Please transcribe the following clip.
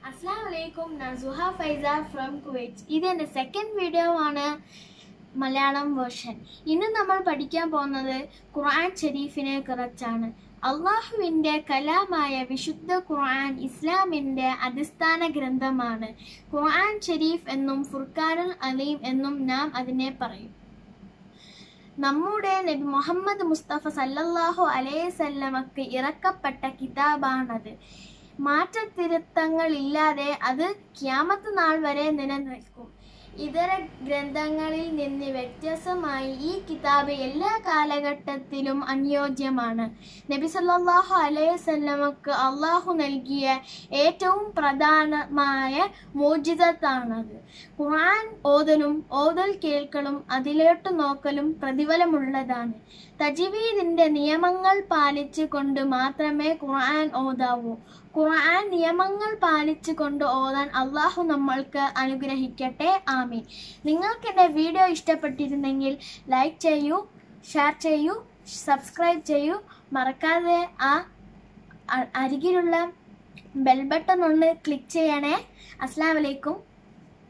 അസ്സാം വലൈക്കും ഞാൻ സുഹ ഫൈസ ഫ്രം കുവൈറ്റ് ഇത് എൻ്റെ സെക്കൻഡ് വീഡിയോ ആണ് മലയാളം വേർഷൻ ഇന്ന് നമ്മൾ പഠിക്കാൻ പോകുന്നത് ഖുർആൻ ഷരീഫിനെ കുറിച്ചാണ് അള്ളാഹുവിൻ്റെ കലാമായ വിശുദ്ധ ഖുർആൻ ഇസ്ലാമിൻ്റെ അടിസ്ഥാന ഗ്രന്ഥമാണ് ഖുർആൻ ഷരീഫ് എന്നും ഫുർഖാനുൽ അലീം എന്നും നാം അതിനെ പറയും നമ്മുടെ നബി മുഹമ്മദ് മുസ്തഫ സല്ലല്ലാഹു അലൈഹി വസല്ലമക്ക് ഇറക്കപ്പെട്ട കിതാബാണത് മാറ്റത്തിരുത്തങ്ങളില്ലാതെ അത് ക്യാമത്ത് നാൾ വരെ നിലനിൽക്കും ഇതര ഗ്രന്ഥങ്ങളിൽ നിന്ന് വ്യത്യസ്തമായി ഈ കിതാബ് എല്ലാ കാലഘട്ടത്തിലും അനുയോജ്യമാണ് നബി സല്ലല്ലാഹു അലൈഹി വസല്ലമക്ക് അള്ളാഹു നൽകിയ ഏറ്റവും പ്രധാനമായ മോചിതത്താണത് ഖുർആൻ ഓതലും ഓതൽ കേൾക്കലും അതിലോട്ട് നോക്കലും പ്രതിഫലമുള്ളതാണ് തജ്വീദിന്റെ നിയമങ്ങൾ പാലിച്ചു കൊണ്ട് മാത്രമേ ഖുർആൻ ഓതാവൂ ഖുർആൻ നിയമങ്ങൾ പാലിച്ചു കൊണ്ട് ഓതാൻ അള്ളാഹു നമ്മൾക്ക് അനുഗ്രഹിക്കട്ടെ ആമീൻ നിങ്ങൾക്ക് എൻ്റെ വീഡിയോ ഇഷ്ടപ്പെട്ടിരുന്നെങ്കിൽ ലൈക്ക് ചെയ്യൂ ഷെയർ ചെയ്യൂ സബ്സ്ക്രൈബ് ചെയ്യൂ മറക്കാതെ ആ അ- അരികിലുള്ള ബെൽ ബട്ടൺ ഒന്ന് ക്ലിക്ക് ചെയ്യണേ അസ്സാം വലൈക്കും